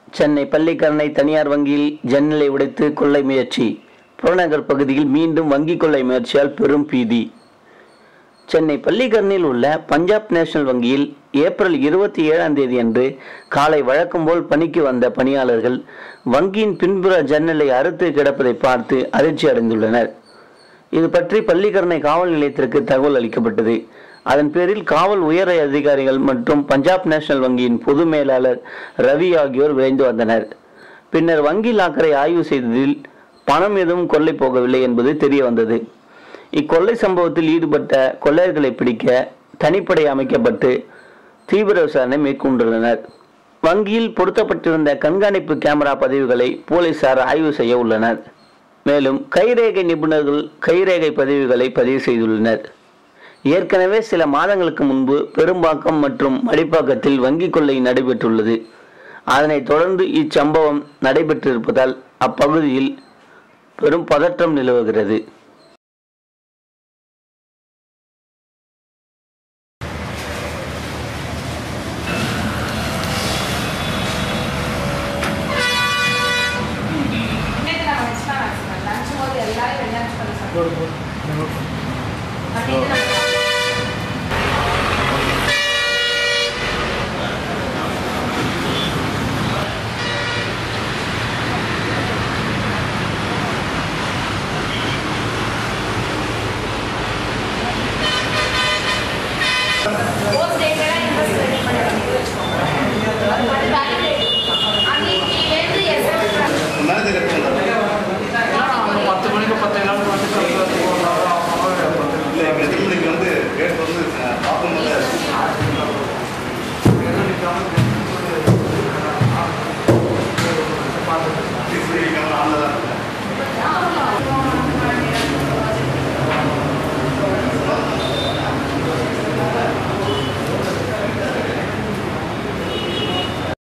சென்னை பள்ளிக்கரணை தனியார் வங்கியில் ஜன்னலை உடைத்து கொள்ளை முயற்சி புறநகர் பகுதியில் மீண்டும் வங்கி கொள்ளை முயற்சியால் பெரும் பீதி சென்னை பள்ளிக்கரணில் உள்ள பஞ்சாப் நேஷனல் வங்கியில் ஏப்ரல் இருபத்தி ஏழாம் தேதி அன்று காலை வழக்கம் போல் பணிக்கு வந்த பணியாளர்கள் வங்கியின் பின்புற ஜன்னலை அறுத்து கிடப்பதை பார்த்து அதிர்ச்சி அடைந்துள்ளனர் இது பற்றி பள்ளிக்கரணை காவல் நிலையத்திற்கு தகவல் அளிக்கப்பட்டது அதன் பேரில் காவல் உயர் அதிகாரிகள் மற்றும் பஞ்சாப் நேஷனல் வங்கியின் பொது மேலாளர் ரவி ஆகியோர் விரைந்து வந்தனர் பின்னர் வங்கி லாக்கரை ஆய்வு செய்ததில் பணம் எதுவும் கொள்ளை போகவில்லை என்பது தெரிய வந்தது இக்கொள்ளை சம்பவத்தில் ஈடுபட்ட கொள்ளையர்களை பிடிக்க தனிப்படை அமைக்கப்பட்டு தீவிர விசாரணை மேற்கொண்டுள்ளனர் வங்கியில் பொருத்தப்பட்டிருந்த கண்காணிப்பு கேமரா பதிவுகளை போலீசார் ஆய்வு செய்ய உள்ளனர் மேலும் கைரேகை நிபுணர்கள் கைரேகை பதிவுகளை பதிவு செய்துள்ளனர் ஏற்கனவே சில மாதங்களுக்கு முன்பு பெரும்பாக்கம் மற்றும் மடிப்பாக்கத்தில் வங்கி கொள்ளை நடைபெற்றுள்ளது அதனைத் தொடர்ந்து இச்சம்பவம் நடைபெற்றிருப்பதால் அப்பகுதியில் பெரும் பதற்றம் நிலவுகிறது